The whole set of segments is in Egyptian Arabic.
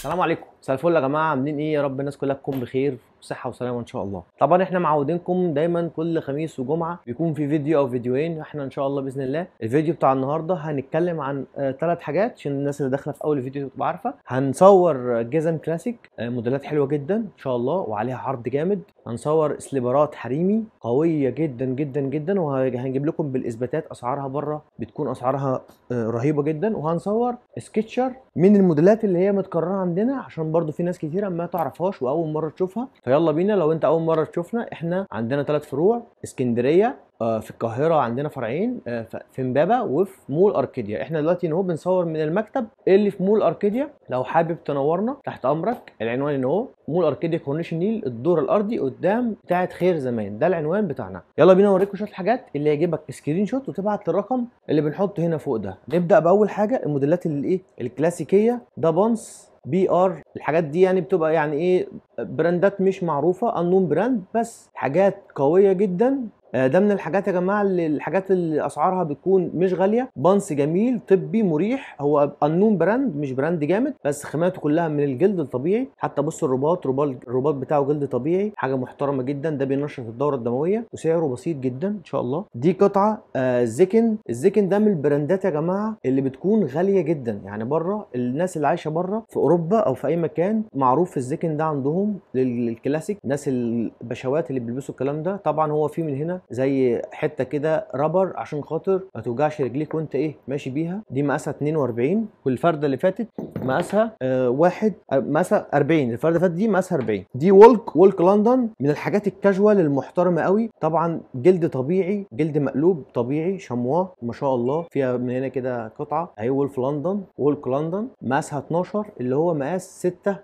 السلام عليكم مساء الفل يا جماعه عاملين ايه يا رب الناس كلها تكون بخير وصحه وسلامه ان شاء الله طبعا احنا معودينكم دايما كل خميس وجمعه بيكون في فيديو او فيديوهين احنا ان شاء الله باذن الله الفيديو بتاع النهارده هنتكلم عن ثلاث حاجات عشان الناس اللي داخله في اول الفيديو تبقى عارفه هنصور جزم كلاسيك آه، موديلات حلوه جدا ان شاء الله وعليها عرض جامد هنصور سليبرات حريمي قويه جدا جدا جدا وهنجيب لكم بالاثباتات اسعارها بره بتكون اسعارها آه، رهيبه جدا وهنصور سكتشر من الموديلات اللي هي متكرره عندنا عشان برضو في ناس كتيره ما تعرفهاش واول مره تشوفها فيلا بينا لو انت اول مره تشوفنا احنا عندنا ثلاث فروع اسكندريه آه، في القاهره عندنا فرعين آه، ف- في امبابه وفي مول اركيديا احنا دلوقتي اهو بنصور من المكتب اللي في مول اركيديا لو حابب تنورنا تحت امرك العنوان ان هو مول اركيديا كورنيش النيل الدور الارضي قدام بتاعه خير زمان ده العنوان بتاعنا يلا بينا اوريكم شويه الحاجات اللي يعجبك سكرين شوت وتبعت للرقم اللي بنحطه هنا فوق ده نبدا باول حاجه الموديلات اللي ايه الكلاسيكيه ده بونس بي ار الحاجات دي يعني بتبقى يعني ايه براندات مش معروفه انون براند بس حاجات قويه جدا آه، ده من الحاجات يا جماعه اللي الحاجات اللي اسعارها بتكون مش غاليه بانس جميل طبي مريح هو انون براند مش براند جامد بس خاماته كلها من الجلد الطبيعي حتى بص الرباط رباط الرباط بتاعه جلد طبيعي حاجه محترمه جدا ده بينشط الدوره الدمويه وسعره بسيط جدا ان شاء الله دي قطعه آه زيكن الزيكن ده من البراندات يا جماعه اللي بتكون غاليه جدا يعني بره الناس اللي عايشه بره في اوروبا او في اي مكان معروف الزيكن ده عندهم لل- للكلاسيك الناس البشوات اللي بيلبسوا الكلام ده طبعا هو في من هنا زي حته كده رابر عشان خاطر ما توجعش رجليك وانت ايه ماشي بيها دي مقاسها 42 والفرده اللي فاتت مقاسها آه واحد آه، مقاسها 40 الفرده اللي فاتت دي مقاسها 40 دي وولك وولك لندن من الحاجات الكاجوال المحترمه قوي طبعا جلد طبيعي جلد مقلوب طبيعي شمواه ما شاء الله فيها من هنا كده قطعه اهي وولف لندن وولك لندن مقاسها 12 اللي هو مقاس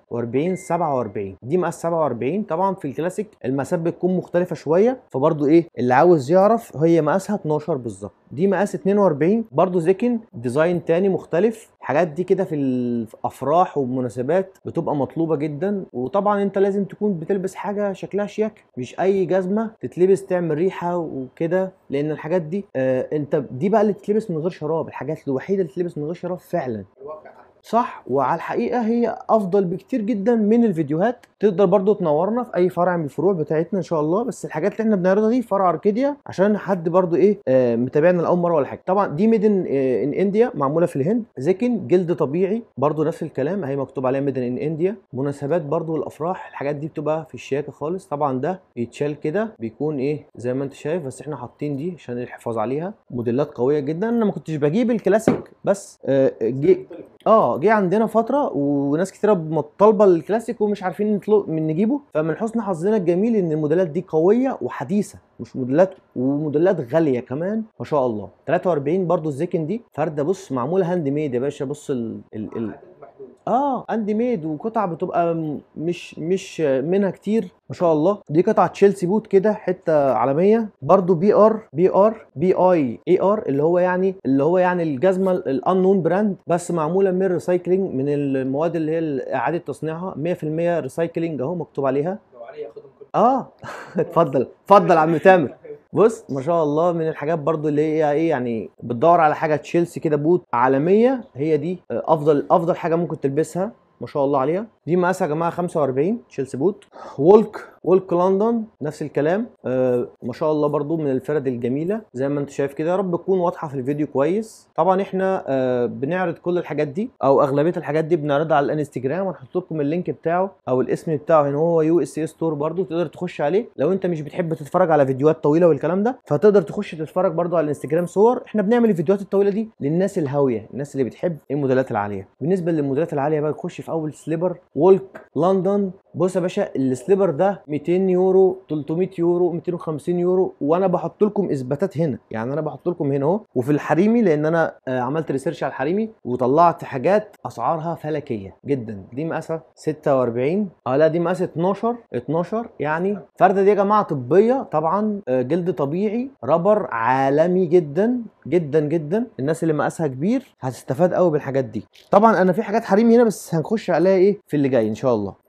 46 47 دي مقاس 47 طبعا في الكلاسيك المقاسات بتكون مختلفه شويه فبرضو ايه اللي عاوز يعرف هي مقاسها 12 بالظبط دي مقاس 42 برضو زيكن ديزاين تاني مختلف الحاجات دي كده في الافراح ومناسبات بتبقى مطلوبه جدا وطبعا انت لازم تكون بتلبس حاجه شكلها شيك مش اي جزمه تتلبس تعمل ريحه وكده لان الحاجات دي آه انت دي بقى اللي تتلبس من غير شراب الحاجات الوحيده اللي تتلبس من غير شراب فعلا صح وعلى الحقيقه هي افضل بكتير جدا من الفيديوهات تقدر برضو تنورنا في اي فرع من الفروع بتاعتنا ان شاء الله بس الحاجات اللي احنا بنعرضها دي فرع اركيديا عشان حد برضو ايه آه متابعنا لاول مره ولا حاجه طبعا دي ميدن آه ان انديا معموله في الهند زيكن جلد طبيعي برضو نفس الكلام اهي مكتوب عليها ميدن ان انديا مناسبات برضو الافراح الحاجات دي بتبقى في الشياكه خالص طبعا ده يتشال كده بيكون ايه زي ما انت شايف بس احنا حاطين دي عشان الحفاظ عليها موديلات قويه جدا انا ما كنتش بجيب الكلاسيك بس آه جي اه جه عندنا فتره وناس كتيره طالبه الكلاسيك ومش عارفين نطلب من نجيبه فمن حسن حظنا الجميل ان الموديلات دي قويه وحديثه مش موديلات وموديلات غاليه كمان ما شاء الله 43 برضو الزيكن دي فرده بص معموله هاند ميد يا باشا بص ال ال ال اه هاند ميد وقطع بتبقى م- مش مش منها كتير ما شاء الله دي قطعه تشيلسي بوت كده حته عالميه برضو بي ار بي ار بي اي اي ار اللي هو يعني اللي هو يعني الجزمه الانون براند بس معموله من ريسايكلينج من المواد اللي هي اعاده تصنيعها 100% ريسايكلينج اهو مكتوب عليها لو علي ياخدهم كلهم اه اتفضل اتفضل يا عم تامر بص ما شاء الله من الحاجات برضو اللي هي ايه يعني بتدور على حاجه تشيلسي كده بوت عالميه هي دي آه، افضل افضل حاجه ممكن تلبسها ما شاء الله عليها دي مقاسها يا جماعه 45 تشيلسي بوت وولك وولك لندن نفس الكلام آه ما شاء الله برضو من الفرد الجميله زي ما انت شايف كده يا رب تكون واضحه في الفيديو كويس طبعا احنا آه بنعرض كل الحاجات دي او اغلبيه الحاجات دي بنعرضها على الانستجرام وهنحط لكم اللينك بتاعه او الاسم بتاعه هنا هو يو اس اي ستور برضو تقدر تخش عليه لو انت مش بتحب تتفرج على فيديوهات طويله والكلام ده فتقدر تخش تتفرج برضو على الانستجرام صور احنا بنعمل الفيديوهات الطويله دي للناس الهاويه الناس اللي بتحب الموديلات العاليه بالنسبه للموديلات العاليه بقى تخش في اول سليبر وولك لندن بص يا باشا السليبر ده 200 يورو 300 يورو 250 يورو وانا بحط لكم اثباتات هنا يعني انا بحط لكم هنا اهو وفي الحريمي لان انا آه، عملت ريسيرش على الحريمي وطلعت حاجات اسعارها فلكيه جدا دي مقاسها 46 اه لا دي مقاس 12 12 يعني الفرده دي يا جماعه طبيه طبعا آه، جلد طبيعي رابر عالمي جدا جدا جدا الناس اللي مقاسها كبير هتستفاد قوي بالحاجات دي طبعا انا في حاجات حريمي هنا بس هنخش عليها ايه في اللي جاي ان شاء الله آه، دي قطعه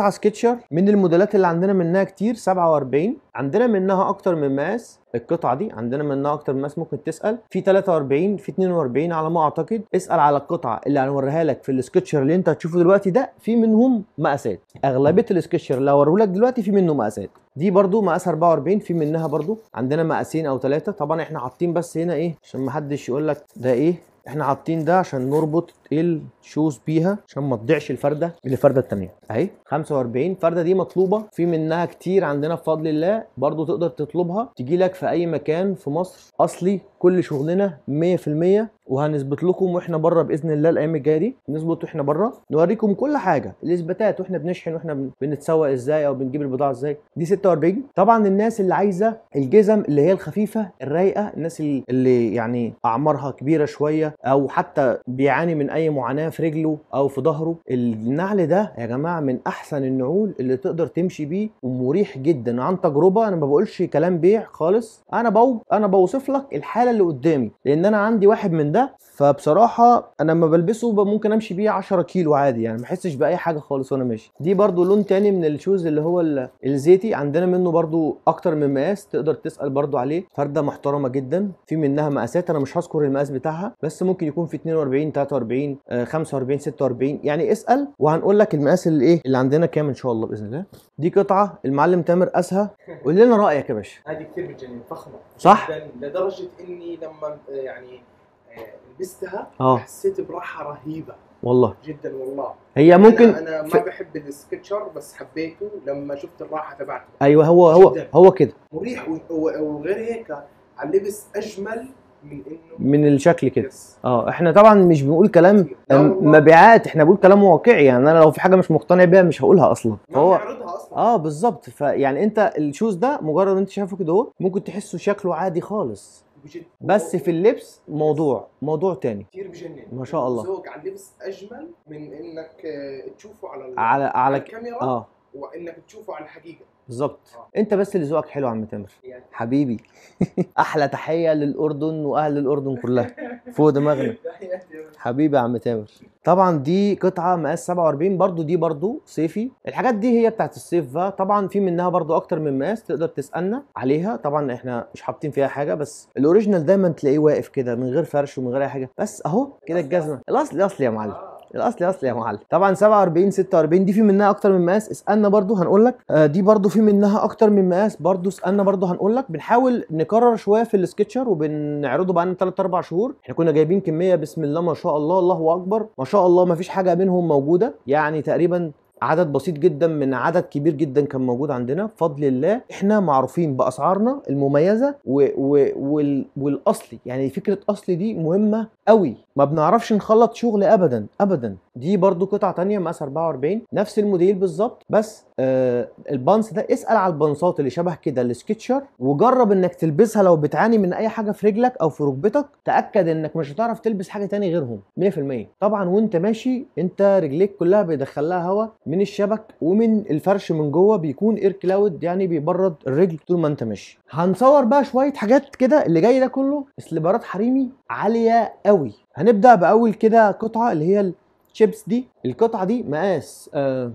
قطعه سكتشر من الموديلات اللي عندنا منها كتير 47 عندنا منها اكتر من مقاس القطعه دي عندنا منها اكتر من مقاس ممكن تسال في 43 في 42 على ما اعتقد اسال على القطعه اللي هنوريها لك في السكتشر اللي انت هتشوفه دلوقتي ده في منهم مقاسات اغلبيه السكتشر اللي هوريه لك دلوقتي في منه مقاسات دي برضو مقاس 44 في منها برضو عندنا مقاسين او ثلاثه طبعا احنا حاطين بس هنا ايه عشان ما حدش يقول لك ده ايه احنا حاطين ده عشان نربط الشوز بيها عشان ما تضيعش الفرده بالفرده الثانيه اهي 45 الفرده دي مطلوبه في منها كتير عندنا بفضل الله برضو تقدر تطلبها تجي لك في اي مكان في مصر اصلي كل شغلنا 100% وهنثبت لكم واحنا بره باذن الله الايام الجايه دي نثبت واحنا بره نوريكم كل حاجه الاثباتات واحنا بنشحن واحنا بن- بنتسوق ازاي او بنجيب البضاعه ازاي دي 46 طبعا الناس اللي عايزه الجزم اللي هي الخفيفه الرايقه الناس اللي, اللي يعني اعمارها كبيره شويه او حتى بيعاني من اي معاناه في رجله او في ظهره النعل ده يا جماعه من احسن النعول اللي تقدر تمشي بيه ومريح جدا عن تجربه انا ما بقولش كلام بيع خالص انا بو انا بوصف لك الحاله اللي قدامي لان انا عندي واحد من ده فبصراحه انا لما بلبسه ب- ممكن امشي بيه 10 كيلو عادي يعني ما احسش باي حاجه خالص وانا ماشي دي برضو لون تاني من الشوز اللي هو ال- الزيتي عندنا منه برضو اكتر من مقاس تقدر تسال برضو عليه فرده محترمه جدا في منها مقاسات انا مش هذكر المقاس بتاعها بس ممكن يكون في 42 43 آه، 45 46 يعني اسال وهنقول لك المقاس اللي ايه اللي عندنا كام ان شاء الله باذن الله دي قطعه المعلم تامر قاسها قول لنا رايك يا باشا هذه كثير بتجنن فخمه صح؟ جداً، لدرجه اني لما آه، يعني آه، لبستها اه حسيت براحه رهيبه والله جدا والله هي ممكن انا, أنا في- ما بحب السكتشر بس حبيته لما شفت الراحه تبعته ايوه هو هو جداً. هو كده مريح و- و- وغير هيك على اللبس اجمل من انه من الشكل كده يس. اه احنا طبعا مش بنقول كلام لا والله. مبيعات احنا بنقول كلام واقعي يعني انا لو في حاجه مش مقتنع بيها مش هقولها اصلا ما فهو بنعرضها اصلا اه بالظبط فيعني انت الشوز ده مجرد انت شايفه كده اهو ممكن تحسه شكله عادي خالص بجد بس في اللبس موضوع موضوع تاني كثير بجنن ما شاء الله. ذوق على اللبس اجمل من انك آه، تشوفه على ال- على على ك- الكاميرا اه وانك تشوفه على الحقيقه بالظبط آه. انت بس اللي ذوقك حلو يا عم تامر يعني حبيبي احلى تحيه للاردن واهل الاردن كلها فوق دماغنا حبيبي يا عم تامر طبعا دي قطعه مقاس 47 برضو دي برضو صيفي الحاجات دي هي بتاعت الصيف بقى طبعا في منها برضو اكتر من مقاس تقدر تسالنا عليها طبعا احنا مش حاطين فيها حاجه بس الاوريجينال دايما تلاقيه واقف كده من غير فرش ومن غير اي حاجه بس اهو كده الجزمه الاصلي اصلي يا معلم آه. الاصلي اصلي يا معلم طبعا 47 46 دي في منها اكتر من مقاس اسالنا برضو هنقول لك آه دي برضو في منها اكتر من مقاس برضو اسالنا برضو هنقول لك بنحاول نكرر شويه في السكتشر وبنعرضه بقى لنا 3 4 شهور احنا كنا جايبين كميه بسم الله ما شاء الله الله اكبر ما شاء الله ما فيش حاجه منهم موجوده يعني تقريبا عدد بسيط جدا من عدد كبير جدا كان موجود عندنا بفضل الله احنا معروفين باسعارنا المميزه و و وال والاصلي يعني فكره اصلي دي مهمه قوي ما بنعرفش نخلط شغل ابدا ابدا دي برضو قطعه تانية مقاس 44 نفس الموديل بالظبط بس آه البانس ده اسال على البانسات اللي شبه كده السكتشر وجرب انك تلبسها لو بتعاني من اي حاجه في رجلك او في ركبتك تاكد انك مش هتعرف تلبس حاجه تاني غيرهم 100% طبعا وانت ماشي انت رجليك كلها بيدخل لها هواء من الشبك ومن الفرش من جوه بيكون اير كلاود يعني بيبرد الرجل طول ما انت ماشي هنصور بقى شويه حاجات كده اللي جاي ده كله سليبرات حريمي عاليه قوي هنبدا باول كده قطعه اللي هي الشيبس دي القطعه دي مقاس آه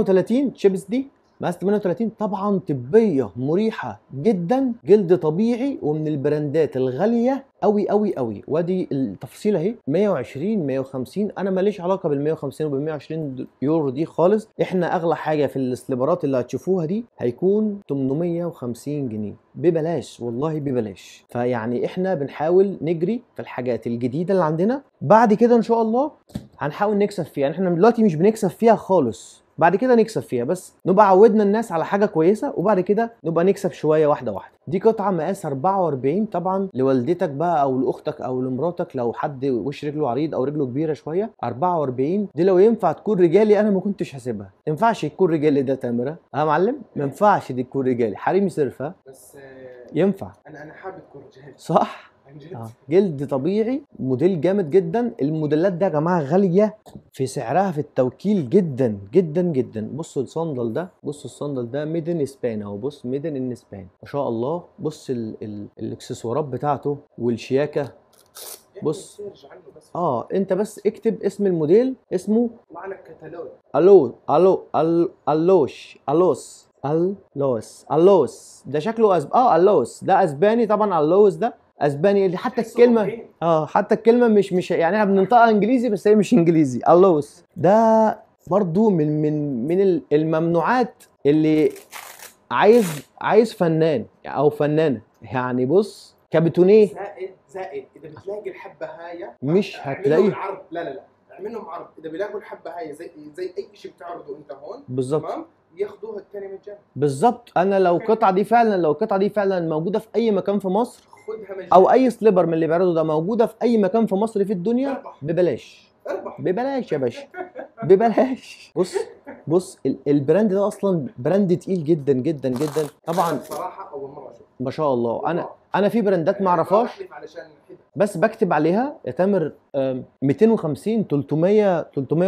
38 شيبس دي مقاس 38 طبعا طبيه مريحه جدا جلد طبيعي ومن البراندات الغاليه قوي قوي قوي وادي التفصيل اهي 120 150 انا ماليش علاقه بال 150 وبال 120 يورو دي خالص احنا اغلى حاجه في السليبرات اللي هتشوفوها دي هيكون 850 جنيه ببلاش والله ببلاش فيعني احنا بنحاول نجري في الحاجات الجديده اللي عندنا بعد كده ان شاء الله هنحاول نكسب فيها يعني احنا دلوقتي مش بنكسب فيها خالص بعد كده نكسب فيها بس نبقى عودنا الناس على حاجه كويسه وبعد كده نبقى نكسب شويه واحده واحده دي قطعه مقاس 44 طبعا لوالدتك بقى او لاختك او لمراتك لو حد وش رجله عريض او رجله كبيره شويه 44 دي لو ينفع تكون رجالي انا ما كنتش حاسبها ما ينفعش تكون رجالي ده تامره ها يا معلم ما ينفعش دي تكون رجالي حريمي صرف ها بس آه، ينفع انا انا حابب تكون رجال صح عن جد آه. جلد طبيعي موديل جامد جدا الموديلات ده يا جماعه غاليه في سعرها في التوكيل جدا جدا جدا بصوا الصندل ده بصوا الصندل ده ميدن اسبان اهو بص ميدن ان اسبان ما شاء الله بص ال ال الاكسسوارات بتاعته والشياكه بص. سيرج عنه بس اه انت بس اكتب اسم الموديل اسمه طلع لك كتالوج الو الو ال الوش الوس الوس الوس ده شكله أسب... اه الوس ده اسباني طبعا الوس ده اسباني حتى تحسه الكلمه أوروبي. اه حتى الكلمه مش مش يعني احنا بننطقها انجليزي بس هي مش انجليزي الوس ده برضو من من من ال- الممنوعات اللي عايز عايز فنان او فنانه يعني بص كابتونيه زائد زائد اذا بتلاقي الحبه هاي مش اعمل هتلاقيه. لهم عرض لا لا لا اعمل لهم عرض اذا بيلاقوا الحبه هاي زي زي اي شيء بتعرضه انت هون بالظبط تمام ياخذوها الثاني مجانا بالظبط انا لو القطعه دي فعلا لو القطعه دي فعلا موجوده في اي مكان في مصر خذها مجانا او اي سليبر من اللي بيعرضوا ده موجوده في اي مكان في مصر في الدنيا اربح ببلاش اربح ببلاش يا باشا ببلاش بص بص ال- البراند ده اصلا براند تقيل جدا جدا جدا طبعا بصراحه اول مره اشوف ما شاء الله انا انا في براندات ما اعرفهاش بحلف علشان كده بس بكتب عليها يا تامر آم، 250 300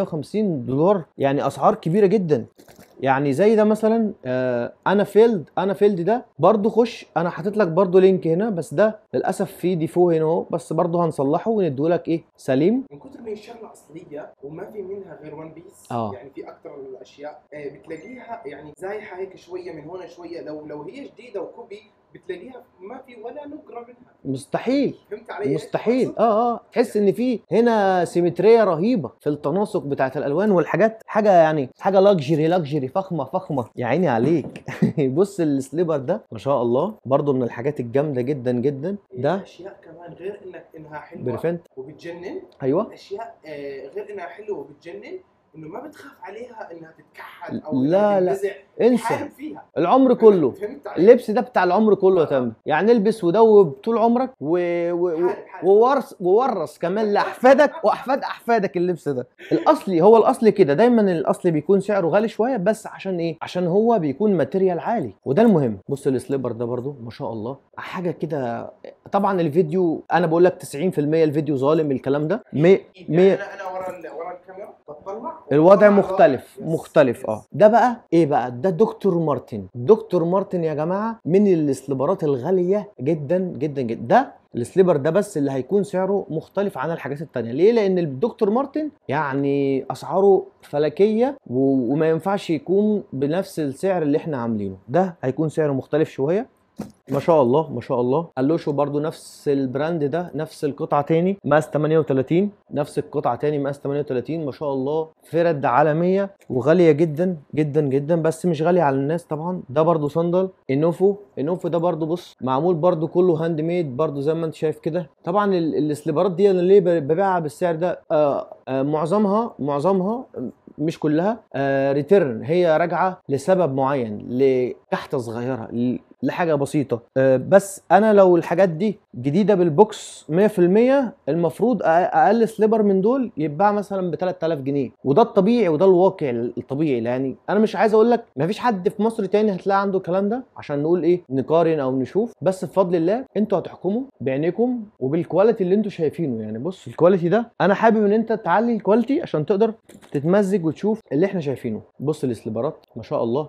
350 دولار يعني اسعار كبيره جدا يعني زي ده مثلا آه، انا فيلد انا فيلد ده برضو خش انا حاطط لك برضو لينك هنا بس ده للاسف في ديفو هنا اهو بس برضو هنصلحه ونديهولك ايه سليم من كثر ما هي الشغله اصليه وما في منها غير ون بيس آه. يعني في اكثر من الاشياء آه، بتلاقيها يعني زايحه هيك شويه من هون شويه لو لو هي جديده وكوبي بتلاقيها ما في ولا نقره منها مستحيل فهمت علي إيش مستحيل أقصد؟ اه اه تحس ان في هنا سيمتريه رهيبه في التناسق بتاعت الالوان والحاجات حاجه يعني حاجه لاكجري لاكجري فخمه فخمه يا عيني عليك بص السليبر ده ما شاء الله برضو من الحاجات الجامده جدا جدا ده اشياء كمان غير انك انها حلوه بريفنت وبتجنن ايوه اشياء آه، غير انها حلوه وبتجنن انه ما بتخاف عليها انها تتكحل او لا، إنها لا. تنتزع. انسى حارب فيها العمر كله فهمت علي؟ اللبس ده بتاع العمر كله يا تامر يعني البس ودوب طول عمرك و... و... و... حارب حارب وورث وورث كمان لاحفادك واحفاد احفادك اللبس ده الاصلي هو الاصلي كده دايما الاصلي بيكون سعره غالي شويه بس عشان ايه عشان هو بيكون ماتيريال عالي وده المهم بص السليبر ده برضو ما شاء الله حاجه كده طبعا الفيديو انا بقول لك 90% الفيديو ظالم الكلام ده مي... يعني مي... انا انا ورا ال- ورا الكاميرا بطلع الوضع وبطلع مختلف يس، مختلف يس. اه ده بقى ايه بقى ده دكتور مارتن دكتور مارتن يا جماعه من السليبرات الغاليه جدا جدا جدا ده السليبر ده بس اللي هيكون سعره مختلف عن الحاجات التانية ليه لان الدكتور مارتن يعني اسعاره فلكيه و- وما ينفعش يكون بنفس السعر اللي احنا عاملينه ده هيكون سعره مختلف شويه ما شاء الله ما شاء الله اللوشو برضو نفس البراند ده نفس القطعة تاني مقاس 38 نفس القطعة تاني مقاس 38 ما شاء الله فرد عالمية وغالية جدا جدا جدا بس مش غالية على الناس طبعا ده برضو صندل انوفو انوفو ده برضو بص معمول برضو كله هاند ميد برضو زي ما انت شايف كده طبعا ال- السليبرات دي انا ليه ببيعها بالسعر ده آه آه معظمها معظمها مش كلها آه ريتيرن هي راجعه لسبب معين لكحته صغيره ل- لحاجه بسيطه آه بس انا لو الحاجات دي جديده بالبوكس 100% المفروض أ- اقل سليبر من دول يتباع مثلا ب 3000 جنيه وده الطبيعي وده الواقع الطبيعي يعني انا مش عايز اقول لك مفيش حد في مصر تاني هتلاقي عنده الكلام ده عشان نقول ايه نقارن او نشوف بس بفضل الله انتوا هتحكموا بعينيكم وبالكواليتي اللي انتوا شايفينه يعني بص الكواليتي ده انا حابب ان انت تعلي الكواليتي عشان تقدر تتمزج وتشوف اللي احنا شايفينه بص السليبرات ما شاء الله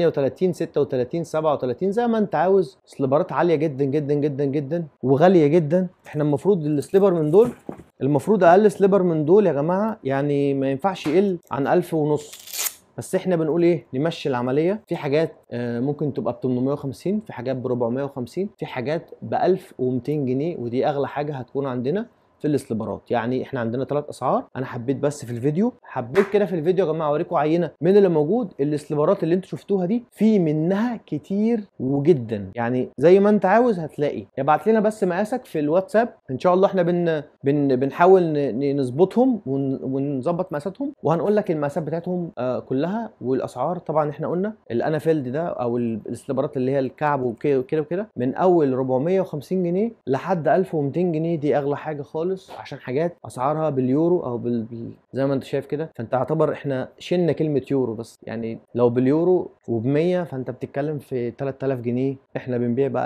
38 36 37 زي ما انت عاوز سليبرات عاليه جدا جدا جدا جدا وغاليه جدا احنا المفروض السليبر من دول المفروض اقل سليبر من دول يا جماعه يعني ما ينفعش يقل عن 1000 ونص بس احنا بنقول ايه نمشي العمليه في حاجات آه، ممكن تبقى ب 850 في حاجات ب 450 في حاجات ب 1200 جنيه ودي اغلى حاجه هتكون عندنا في السليبرات يعني احنا عندنا ثلاث اسعار انا حبيت بس في الفيديو حبيت كده في الفيديو يا جماعه اوريكم عينه من اللي موجود السليبرات اللي انتوا شفتوها دي في منها كتير وجدا يعني زي ما انت عاوز هتلاقي ابعت لنا بس مقاسك في الواتساب ان شاء الله احنا بن بن بنحاول ن- ن- نظبطهم ون- ونظبط مقاساتهم وهنقول لك المقاسات بتاعتهم آه كلها والاسعار طبعا احنا قلنا الانافيلد ده او ال- السليبرات اللي هي الكعب وكده وكده وكده من اول 450 جنيه لحد 1200 جنيه دي اغلى حاجه خالص عشان حاجات اسعارها باليورو او بال... بال... زي ما انت شايف كده فانت اعتبر احنا شلنا كلمه يورو بس يعني لو باليورو وب100 فانت بتتكلم في 3000 جنيه احنا بنبيع ب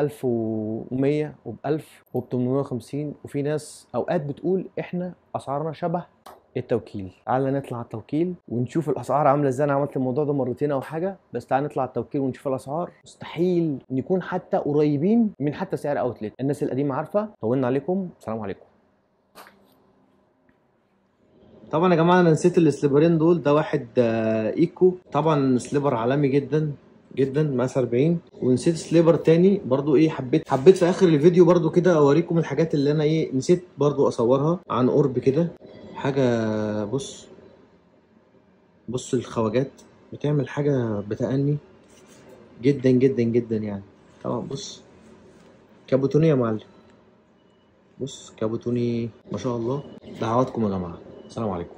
1100 وب 1000 وب 850 وفي ناس اوقات بتقول احنا اسعارنا شبه التوكيل تعالى نطلع على التوكيل ونشوف الاسعار عامله ازاي انا عملت الموضوع ده مرتين او حاجه بس تعالى نطلع على التوكيل ونشوف الاسعار مستحيل نكون حتى قريبين من حتى سعر اوتلت الناس القديمه عارفه طولنا عليكم السلام عليكم طبعا يا جماعه انا نسيت السليبرين دول ده واحد آه، ايكو طبعا سليبر عالمي جدا جدا مقاس 40 ونسيت سليبر تاني برضو ايه حبيت حبيت في اخر الفيديو برضو كده اوريكم الحاجات اللي انا ايه نسيت برضو اصورها عن قرب كده حاجه بص بص الخواجات بتعمل حاجه بتأني جدا جدا جدا يعني طبعا بص كابوتوني يا معلم بص كابوتوني ما شاء الله دعواتكم يا جماعه السلام عليكم